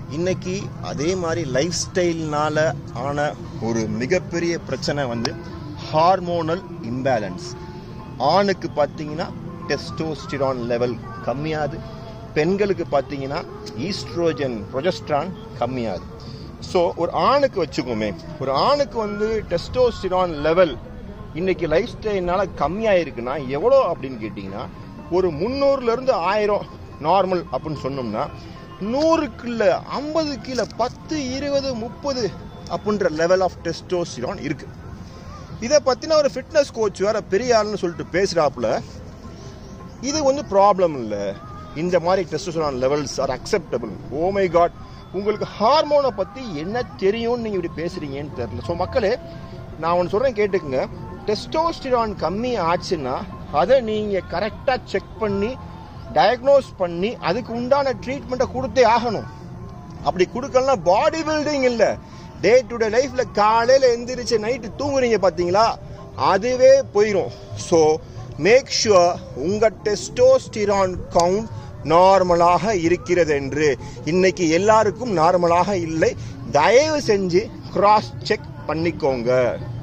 இன்னைக்கு அதே மாதிரி லைஃப் ஸ்டைல்னால ஆன ஒரு மிகப்பெரிய பிரச்சனை வந்து ஹார்மோனல் இம்பேலன்ஸ் ஆணுக்கு பார்த்தீங்கன்னா டெஸ்டோஸ்டிரான் லெவல் கம்மியாது பெண்களுக்கு பார்த்தீங்கன்னா ஈஸ்ட்ரோஜன் ப்ரொஜெஸ்ட்ரான் கம்மியாது ஸோ ஒரு ஆணுக்கு வச்சுக்கோமே ஒரு ஆணுக்கு வந்து டெஸ்டோஸ்டிரான் லெவல் இன்னைக்கு லைஃப் ஸ்டைல்னால கம்மியாயிருக்குன்னா எவ்வளோ அப்படின்னு கேட்டிங்கன்னா ஒரு முந்நூறுலேருந்து ஆயிரம் நார்மல் அப்படின்னு சொன்னோம்னா நூறுக்குள்ள ஐம்பது கீழே பத்து இருபது முப்பது அப்படின்ற லெவல் ஆஃப் டெஸ்டோஸ்டிரான் இருக்கு இதை பற்றின ஒரு ஃபிட்னஸ் கோச் வேற பெரிய ஆளுன்னு சொல்லிட்டு பேசுகிறாப்புல இது வந்து ப்ராப்ளம் இல்லை இந்த மாதிரி testosterone levels are acceptable oh my God உங்களுக்கு ஹார்மோனை பற்றி என்ன தெரியும்னு நீங்கள் இப்படி பேசுகிறீங்கன்னு தெரியல ஸோ மக்களே நான் ஒன்று சொல்கிறேன் கேட்டுக்குங்க டெஸ்டோஸ்டிரான் கம்மி ஆச்சுன்னா அதை நீங்கள் கரெக்டாக செக் பண்ணி டயக்னோஸ் பண்ணி அதுக்கு உண்டான ட்ரீட்மெண்ட்டை கொடுத்தே ஆகணும் அப்படி கொடுக்கலாம் பாடி பில்டிங் இல்ல டே டு டே லைஃப்ல காலையில எந்திரிச்சு நைட்டு தூங்குறீங்க பாத்தீங்களா அதுவே போயிடும் ஸோ மேக் ஷுவர் உங்க டெஸ்டோஸ்டிரான் கவுண்ட் நார்மலாக இருக்கிறது என்று இன்னைக்கு எல்லாருக்கும் நார்மலாக இல்லை தயவு செஞ்சு கிராஸ் செக் பண்ணிக்கோங்க